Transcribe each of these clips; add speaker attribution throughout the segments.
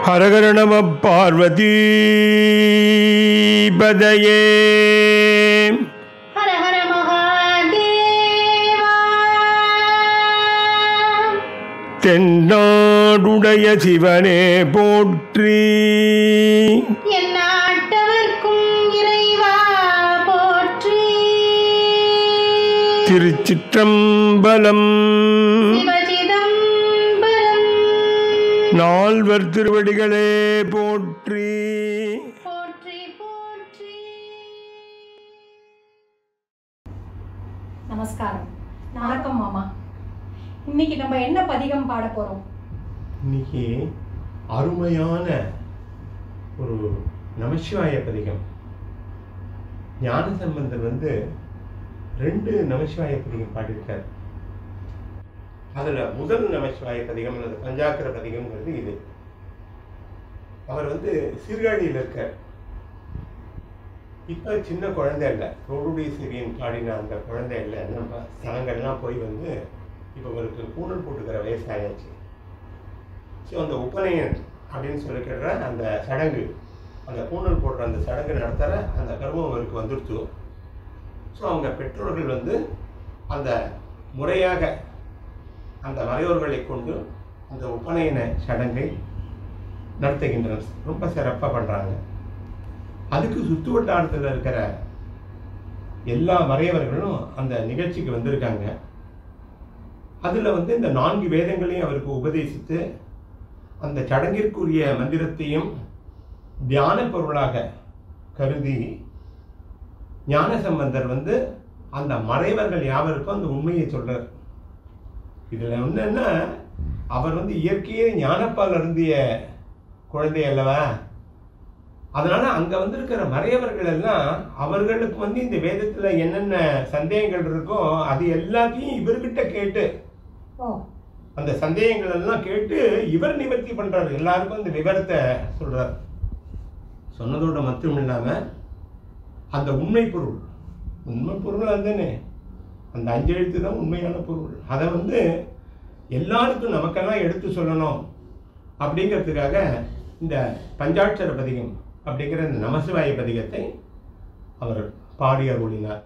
Speaker 1: ஹரஹர நம பார்வதி பதையே
Speaker 2: ஹர ஹர மகாதேவா
Speaker 1: தென்னாடுடைய சிவனே போற்றி
Speaker 2: என் நாட்டவர்க்கும் இறைவா போற்றி
Speaker 1: திருச்சிற்றம்பலம்
Speaker 2: சிவசிதம்பரம்
Speaker 1: நால்வர் திருவடிகளே போற்றி
Speaker 2: போற்றி போற்றி
Speaker 3: நமஸ்காரம் வணக்கம் மாமா இன்னைக்கு நம்ம என்ன பதிகம் பாட போறோம்
Speaker 1: இன்னைக்கு அருமையான ஒரு நமசிவாய பதிகம் ஞான சம்பந்தர் வந்து ரெண்டு நமசிவாய பதிகம் பாடியிருக்கார் அதுல முதல் நமசிவாய பதிகம் அல்லது பஞ்சாக்கர பதிகம்ங்கிறது இது அவர் வந்து சீர்காழியில் இருக்கார் இப்ப சின்ன குழந்தை இல்லை தோடுடைய சிறியன் பாடின அந்த குழந்தை இல்லை நம்ம ஸ்தலங்கள்லாம் போய் வந்து இப்போ அவருக்கு பூணல் போட்டுக்கிற வயசாயாச்சு ஸோ அந்த உபநயன் அப்படின்னு சொல்லிக்கிற அந்த சடங்கு அந்த பூணல் போடுற அந்த சடங்கு நடத்துகிற அந்த கர்மம் அவருக்கு வந்துடுச்சு ஸோ அவங்க பெற்றோர்கள் வந்து அந்த முறையாக அந்த மறையோர்களை கொண்டு அந்த உபநயன சடங்கை நடத்துகின்றனர் ரொம்ப சிறப்பாக பண்ணுறாங்க அதுக்கு சுற்று வட்டாரத்தில் இருக்கிற எல்லா மறையவர்களும் அந்த நிகழ்ச்சிக்கு வந்திருக்காங்க அதில் வந்து இந்த நான்கு வேதங்களையும் அவருக்கு உபதேசித்து அந்த சடங்கிற்குரிய மந்திரத்தையும் தியான பொருளாக கருதி ஞான சம்பந்தர் வந்து அந்த மறைவர்கள் யாவருக்கும் அந்த உண்மையை சொல்றார் இதில் என்னன்னா அவர் வந்து இயற்கையே ஞானப்பால் அருந்திய குழந்தை அல்லவா அதனால அங்க வந்திருக்கிற மறையவர்கள் எல்லாம் அவர்களுக்கு வந்து இந்த வேதத்துல என்னென்ன சந்தேகங்கள் இருக்கோ அது எல்லாத்தையும் இவர்கிட்ட கேட்டு
Speaker 3: ஓ
Speaker 1: அந்த சந்தேகங்கள் எல்லாம் கேட்டு இவர் நிவர்த்தி பண்றாரு எல்லாருக்கும் அந்த விவரத்தை சொல்றார் சொன்னதோட மட்டும் இல்லாம அந்த உண்மை பொருள் உண்மை பொருள் அதுதானே அந்த அஞ்சு எழுத்து தான் உண்மையான பொருள் அதை வந்து எல்லாருக்கும் நமக்கெல்லாம் எடுத்து சொல்லணும் அப்படிங்கிறதுக்காக இந்த பஞ்சாட்சர பதிகம் அப்படிங்கிற இந்த நமசிவாய பதிகத்தை அவர் பாடி அருளினார்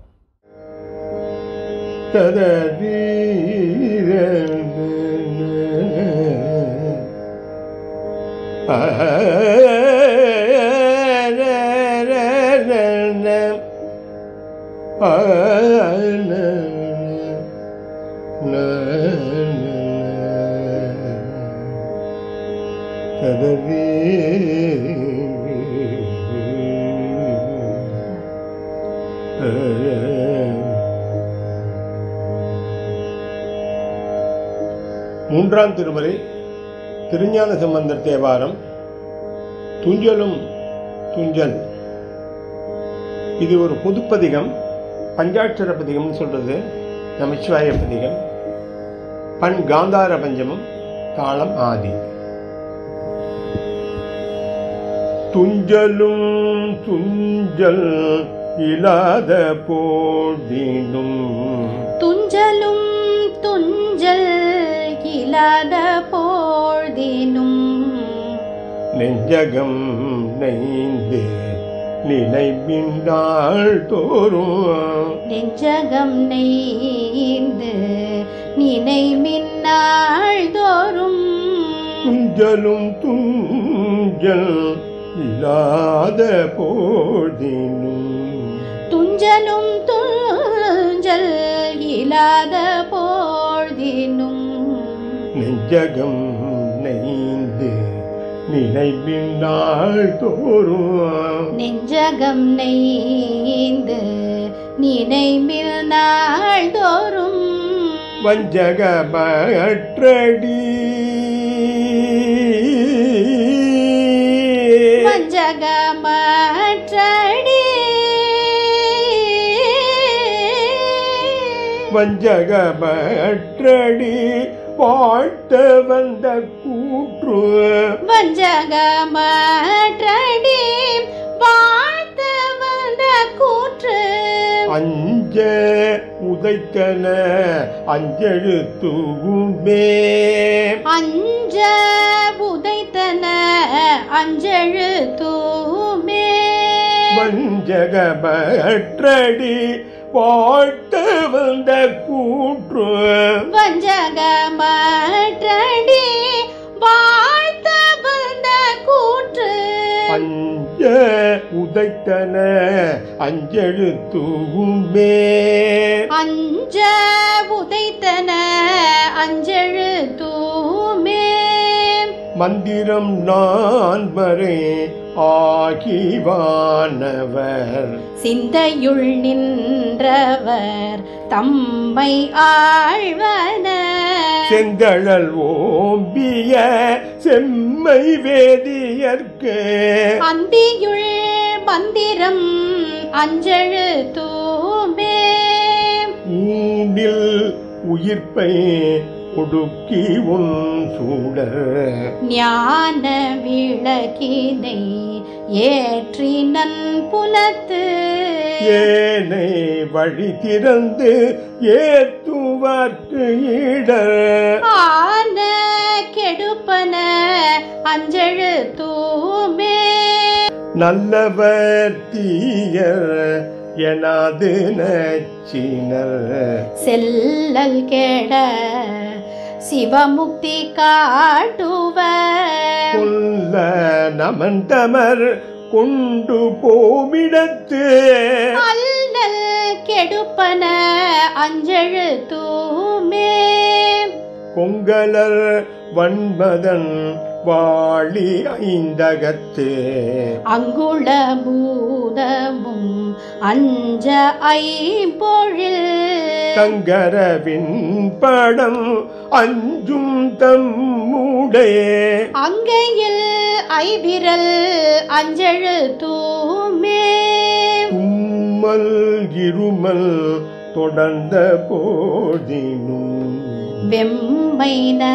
Speaker 1: மூன்றாம் திருமுறை திருஞான சம்பந்தர் தேவாரம் துஞ்சலும் துஞ்சல் இது ஒரு பொதுப்பதிகம் பஞ்சாட்சர பதிகம்னு சொல்றது நமச்சிவாய பதிகம் பண் காந்தார பஞ்சமம் தாளம் ஆதி துஞ்சலும் துஞ்சல் இல்லாத போதினும்
Speaker 2: துஞ்சலும் துஞ்சல் இல்லாத போழ்தினும்
Speaker 1: நெஞ்சகம் நைந்து நினைவிண்டாள் தோறும்
Speaker 2: நெஞ்சகம் நெய்ந்து நினைமின்னாள் தோறும்
Speaker 1: துஞ்சலும் துஞ்சல் இல்லாத போதினும்
Speaker 2: துஞ்சலும் துஞ்சல் இல்லாத போழ்தினும்
Speaker 1: நெஞ்சகம் நைந்து நினைவிண்டாள் தோறும்
Speaker 2: நெஞ்சகம் நெய்ந்து நினைமில் நாள் தோறும்
Speaker 1: வஞ்சகமற்றடி
Speaker 2: வஞ்சகமற்றடி
Speaker 1: வஞ்சகமற்றடி வாழ்த்த வந்த கூற்று
Speaker 2: வஞ்சகமற்றடி வாழ்த்து வந்த கூற்று
Speaker 1: அஞ்ச உதைத்தன அஞ்செழுத்துகுமே
Speaker 2: அஞ்ச உதைத்தன அஞ்செழு தூமே
Speaker 1: வஞ்சகமற்றடி வாழ்த்த வந்த கூற்று
Speaker 2: வஞ்சகமற்றடி வாழ்த்த வந்த கூற்று
Speaker 1: அஞ்ச உதைத்தன அஞ்செழுத்துமே
Speaker 2: அஞ்ச உதைத்தன அஞ்செழு தூமே
Speaker 1: மந்திரம் நான் வரை ஆகிவானவர்
Speaker 2: சிந்தையுள் நின்றவர் தம்மை ஆழ்வன
Speaker 1: செந்தழல் ஓம்பிய செம்மை வேதியர்க்கு
Speaker 2: அந்தியுள் மந்திரம் அஞ்செழு தூமே
Speaker 1: ஊண்டில் உயிர்ப்பை ஒடுக்கி உன் சூடர்
Speaker 2: ஞான விளக்கினை ஏற்றி நன் புலத்து
Speaker 1: ஏனை வழி திறந்து ஏத்துவார்க்கு இடர்
Speaker 2: ஆன கெடுப்பன அஞ்செழு தூமே
Speaker 1: நல்லவர் தீயர் எனாது நச்சினர்
Speaker 2: செல்லல் கெட சிவமுக்தி காட்டுவர்
Speaker 1: கொல்ல நமந்தமர் கொண்டு போமிடத்து
Speaker 2: அல்லல் கெடுப்பன அஞ்செழு தூமே
Speaker 1: கொங்கலர் வன்மதன் வாழி ஐந்தகத்து
Speaker 2: அங்குள பூதமும் அஞ்ச ஐம்பொழில்
Speaker 1: தங்கரவின் படம் அஞ்சும் தம்முடைய
Speaker 2: அங்கையில் ஐவிரல் அஞ்செழு தூமே
Speaker 1: தும்மல் இருமல் தொடர்ந்த போதினும்
Speaker 2: வெம்மை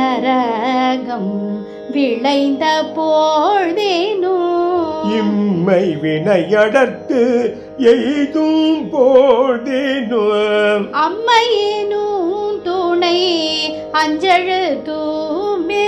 Speaker 2: நரகம் விளைந்த போழ்தேனும்
Speaker 1: இம்மை வினையடர்த்து எய்தும் போதினும்
Speaker 2: அம்மையினும் துணை அஞ்செழு தூமே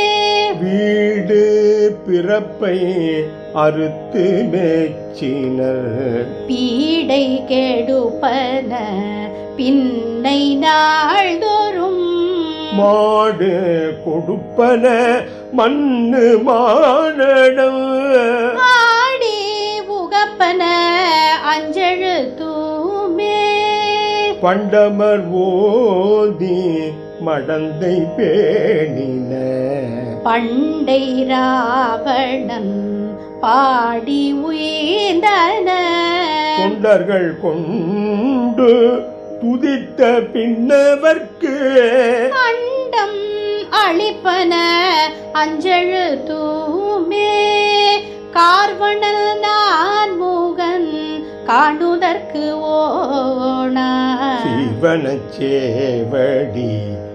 Speaker 1: வீடு பிறப்பை அறுத்து மேச்சினர்
Speaker 2: பீடை கெடுப்பன பின்னை நாள்தோறும்
Speaker 1: மாடு கொடுப்பன மண்ணு மானடம்
Speaker 2: ஆடி உகப்பன அஞ்செழு தூமே
Speaker 1: பண்டமர் ஓதி மடந்தை பேணின
Speaker 2: பண்டை ராவணன் பாடி உயிர்ந்தன
Speaker 1: தொண்டர்கள் கொண்டு துதித்த பின்னவர்க்கு
Speaker 2: அண்டம் அழிப்பன அஞ்செழு தூமே கார்வணல் நான் முகன் காணுதற்கு ஓணா
Speaker 1: சிவனச் சேவடி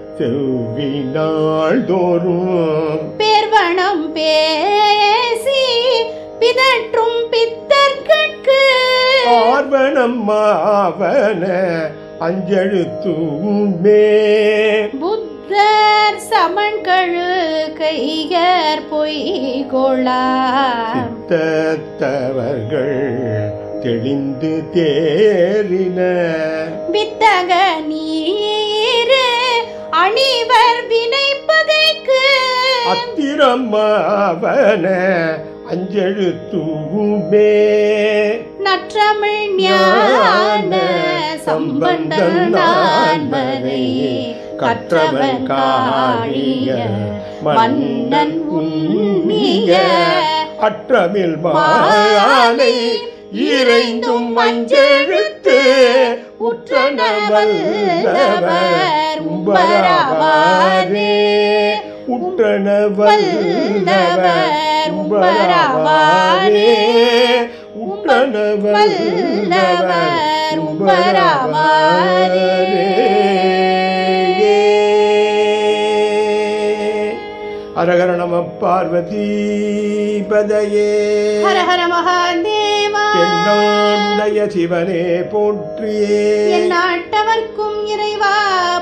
Speaker 1: செவ்வினாள் தோறும்
Speaker 2: பேர்வனம் பேசி பிதற்றும் பித்தர்கட்கு
Speaker 1: ஆர்வனம் மாவன அஞ்செழுத்துமே
Speaker 2: புத்தர் சமன்கழு கையர் பொய்கொள்ளார்
Speaker 1: சித்தத்தவர்கள் தெளிந்து தேறின
Speaker 2: வித்தக நீரு அணிவர் வினைப்பகைக்கு
Speaker 1: அத்திரமாவன அஞ்செழுத்துமே
Speaker 2: நற்றமிழ் ஞான சம்பந்தன் நான்மறை கற்றவன் காழிய மன்னன் உண்ணிய
Speaker 1: அற்றமில் மாலை இறைந்தும் மஞ்செழுத்து உற்றன வல்லவர் உம்பராவாரே உற்றன வல்லவர் உம்பராவாரே உற்றன வல்லவர் உம்பராவாரே அரகர நம பார்வதி பதையே
Speaker 2: ஹர ஹர மகாதேவா
Speaker 1: தென்னாடுடைய சிவனே போற்றியே
Speaker 2: என் நாட்டவர்க்கும் இறைவா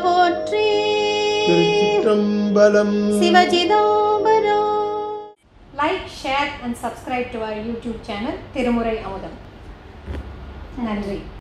Speaker 2: போற்றி
Speaker 1: திருச்சிற்றம்பலம்
Speaker 2: சிவஜிதோபரோ
Speaker 3: like share and subscribe to our YouTube channel Thirumurai Amudham நன்றி